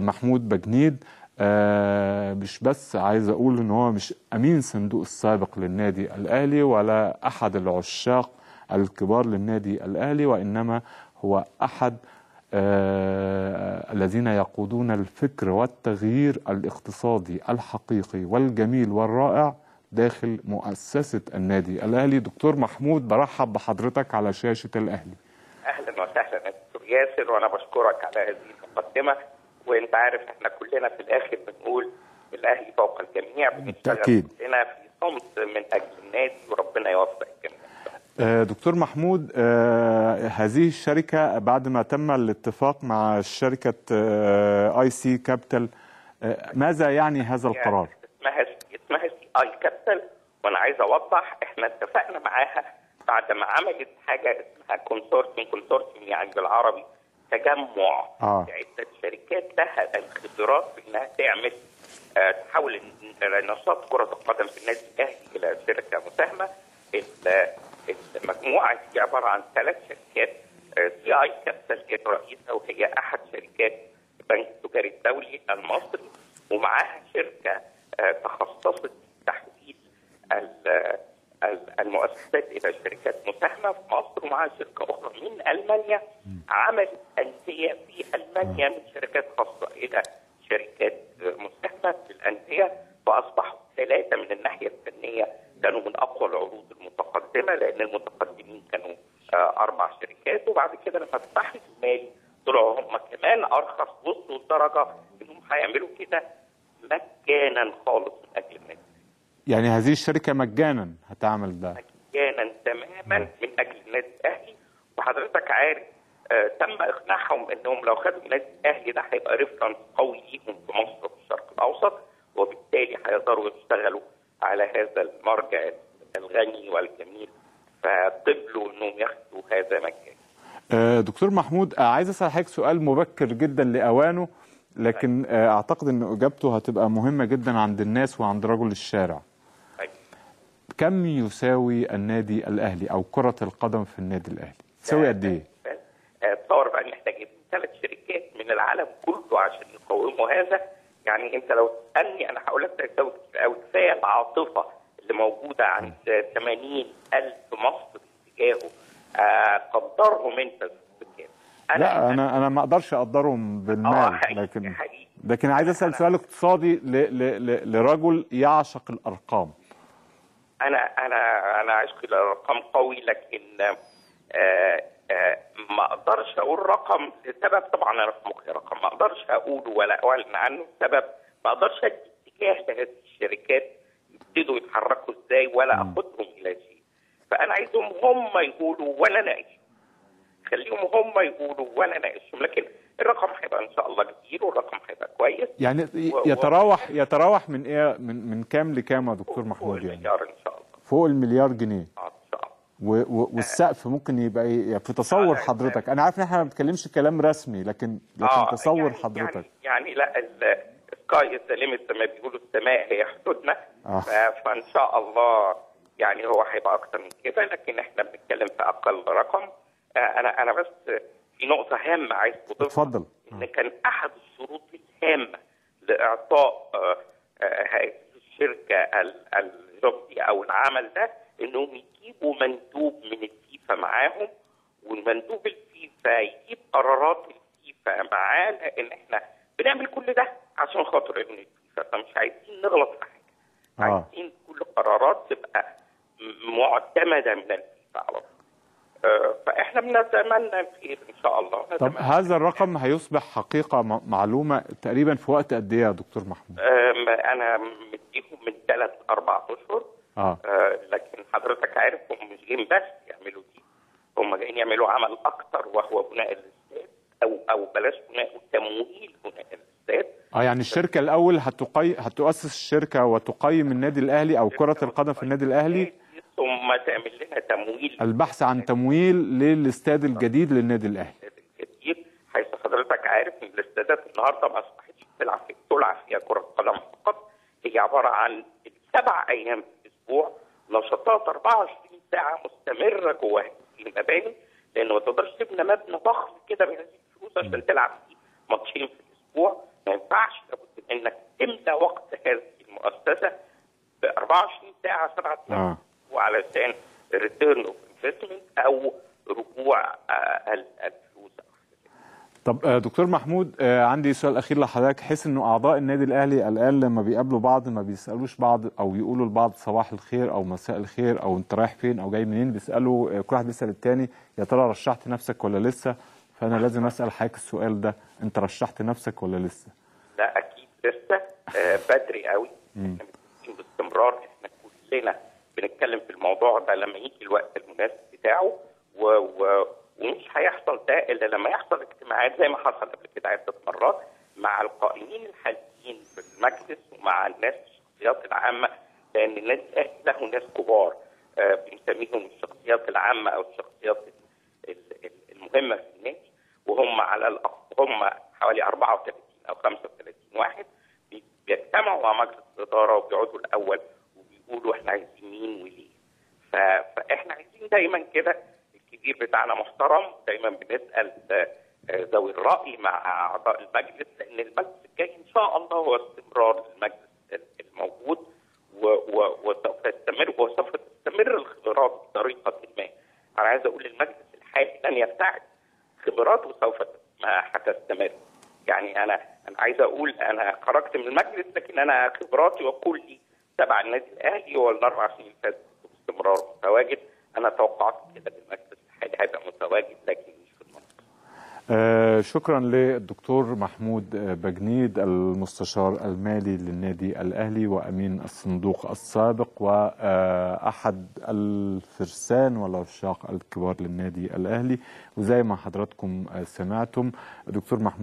محمود بجنيد آه مش بس عايز اقول ان هو مش امين صندوق السابق للنادي الاهلي ولا احد العشاق الكبار للنادي الاهلي وانما هو احد آه الذين يقودون الفكر والتغيير الاقتصادي الحقيقي والجميل والرائع داخل مؤسسة النادي الأهلي دكتور محمود برحب بحضرتك على شاشة الأهلي اهلا وسهلا يا دكتور ياسر وانا بشكرك على هذه المقدمه وانت عارف احنا كلنا في الاخر بنقول الاهلي فوق الجميع بنشتغل بالتأكيد. كلنا في صمت من اجل النادي وربنا يوفق الجميع آه، دكتور محمود آه، هذه الشركة بعد ما تم الاتفاق مع شركة اي سي كابيتال ماذا يعني هذا القرار؟ اسمها اسمها سي اي كابيتال وانا عايز اوضح احنا اتفقنا معاها بعد ما عملت حاجه اسمها كونسورتيوم كونسورتيوم يعني بالعربي تجمع آه. عده شركات لها الخبرات في انها تعمل آه، تحول ال- نشاط كره القدم في النادي الاهلي الى شركه مساهمه ال- المجموعه دي عباره عن ثلاث شركات سي اي كابيتال هي رئيسها وهي احد شركات البنك التجاري الدولي المصري ومعاها شركه آه، تخصصت في تحويل ال- ال- المؤسسات الى شركات مساهمه في مصر ومعاها شركه اخرى من المانيا عملت انديه في المانيا من شركات خاصه الى شركات مساهمه في الانديه فاصبحوا ثلاثه من الناحيه الفنيه كانوا من اقوى العروض المتقدمه لان المتقدمين كانوا آه، اربع شركات وبعد كده لما فتحوا المالي طلعوا هم كمان ارخص وصلوا لدرجه انهم هيعملوا كده مجانا خالص من اجل النادي يعني هذه الشركة مجانا هتعمل ده مجانا تماما من اجل النادي الاهلي وحضرتك عارف آه تم اقناعهم انهم لو خدوا النادي الاهلي ده هيبقى ريفرنس قوي ليهم في مصر وفي الشرق الاوسط وبالتالي هيقدروا يشتغلوا على هذا المرجع الغني والجميل فقبلوا انهم ياخدوا هذا مجانا آه، دكتور محمود آه، عايز اسال حضرتك سؤال مبكر جدا لاوانه لكن آه، اعتقد ان اجابته هتبقى مهمه جدا عند الناس وعند رجل الشارع طيب. كم يساوي النادي الاهلي او كره القدم في النادي الاهلي تساوي قد ايه آه، تصور بقى ان احنا جايبين ثلاث شركات من العالم كله عشان يقوموا هذا يعني انت لو تسالني انا هقول لك تساوي كتير قوي كفايه العاطفه اللي موجوده عند 80 الف مصري تجاهه آه، قدرهم انت بكام لا انا انا ما اقدرش اقدرهم آه، بالمال حقيقي- لكن حقيقي. لكن عايز اسال سؤال اقتصادي ل- ل- ل- لرجل يعشق الارقام انا انا انا عشق الارقام قوي لكن آه آه ما اقدرش اقول رقم لسبب طبعا انا في مخي رقم ما اقدرش اقوله ولا اعلن عنه لسبب ما اقدرش ادي اتجاه لهذه الشركات يبتدوا يتحركوا ازاي ولا اخدهم الى شيء فانا عايزهم هم يقولوا وانا اناقشهم خليهم هم يقولوا وانا اناقشهم لكن الرقم هيبقى ان شاء الله كبير والرقم هيبقى كويس يعني و- يتراوح يتراوح من ايه من من كام لكام يا دكتور محمود يعني والمليار ان شاء الله فوق المليار جنيه اه ان شاء الله و- و- والسقف ممكن يبقى ايه يعني في تصور آه، حضرتك انا عارف ان احنا ما بنتكلمش كلام رسمي لكن لكن تصور يعني حضرتك يعني, يعني لا السكاي ذا ليميت زي ما بيقولوا السماء هي حدودنا آه. ف- فان شاء الله يعني هو هيبقى اكتر من كده لكن احنا بنتكلم في اقل رقم آه، انا انا بس في نقطه هامه عايز اضيفها اتفضل. ان كان احد الشروط الهامه لاعطاء آه، آه، هذه الشركه ال- الجوب دي او العمل ده انهم يجيبوا مندوب من الفيفا معاهم والمندوب الفيفا يجيب قرارات الفيفا معاه لان احنا بنعمل كل ده عشان خاطر ابن الفيفا فمش عايزين نغلط في حاجه آه. عايزين كل القرارات تبقى م- معتمده من الفيفا على طول آه، فاحنا بنتمنى الخير ان شاء الله طب نتمنى هذا الرقم هيصبح حقيقه م- معلومه تقريبا في وقت قد ايه يا دكتور محمود آم، انا مديهم من ثلاث اربع اشهر اه آه، لكن حضرتك عارف هم مش جايين بس يعملوا دي هم جايين يعملوا عمل اكتر وهو بناء الاستاد او او بلاش بناء تمويل بناء الاستاد اه يعني الشركه الاول هتقي... هتؤسس الشركه وتقيم النادي الاهلي او كره القدم في النادي الاهلي ثم تعمل لنا تمويل البحث عن تمويل للاستاد الجديد للنادي الاهلي الجديد حيث حضرتك عارف ان الاستادات النهارده ما اصبحتش بتلعب في تلعب فيها كره قدم فقط هي عباره عن سبع ايام في الاسبوع نشاطات 24 ساعه مستمره جوه هذه المباني لان ما تقدرش تبني مبنى ضخم كده بهذه الفلوس عشان تلعب فيه ماتشين في الاسبوع ما امتى وقت هذه المؤسسه ب 24 ساعه 7 ايام آه. وعلشان ريتيرن اوف انفستمنت او رجوع آه، ال- الفلوس طب آه، دكتور محمود آه، عندي سؤال اخير لحضرتك حس انه اعضاء النادي الاهلي الان لما بيقابلوا بعض ما بيسالوش بعض او يقولوا لبعض صباح الخير او مساء الخير او انت رايح فين او جاي منين بيسالوا آه، كل واحد بيسال التاني يا ترى رشحت نفسك ولا لسه فانا لازم اسال حضرتك السؤال ده انت رشحت نفسك ولا لسه لا اكيد لسه آه، بدري قوي احنا متفقين باستمرار احنا كلنا بنتكلم في الموضوع ده لما يجي الوقت المناسب بتاعه و... و... ومش هيحصل ده الا لما يحصل اجتماعات زي ما حصل قبل كده عده مرات مع القائمين الحاليين في المجلس ومع الناس الشخصيات العامه لان النادي الاهلي له ناس كبار آه، بنسميهم الشخصيات العامه او الشخصيات ال- ال- المهمه في النادي وهم على الأقل هم حوالي 34 او 35 واحد بي- بيجتمعوا مع مجلس الاداره وبيقعدوا الاول وبيقولوا احنا عايزين مين وليه. ف- فاحنا عايزين دايما كده الكبير بتاعنا محترم دايما بنسال آه، آه، ذوي الراي مع اعضاء المجلس لان المجلس الجاي ان شاء الله هو استمرار المجلس الموجود و- و- وسوف يستمر وسوف تستمر الخبرات بطريقه ما. انا عايز اقول المجلس الحالي لن يبتعد خبراته سوف ما هتستمر يعني انا انا عايز اقول انا خرجت من المجلس لكن انا خبراتي وكلي تبع النادي الاهلي والاربع سنين اللي فاتت باستمرار متواجد انا توقعت كده المجلس الحالي هيبقى متواجد لكن مش في المنطقه آه، شكرا للدكتور محمود آه، بجنيد المستشار المالي للنادي الأهلي وأمين الصندوق السابق وأحد الفرسان والعشاق الكبار للنادي الأهلي وزي ما حضراتكم آه، سمعتم دكتور محمود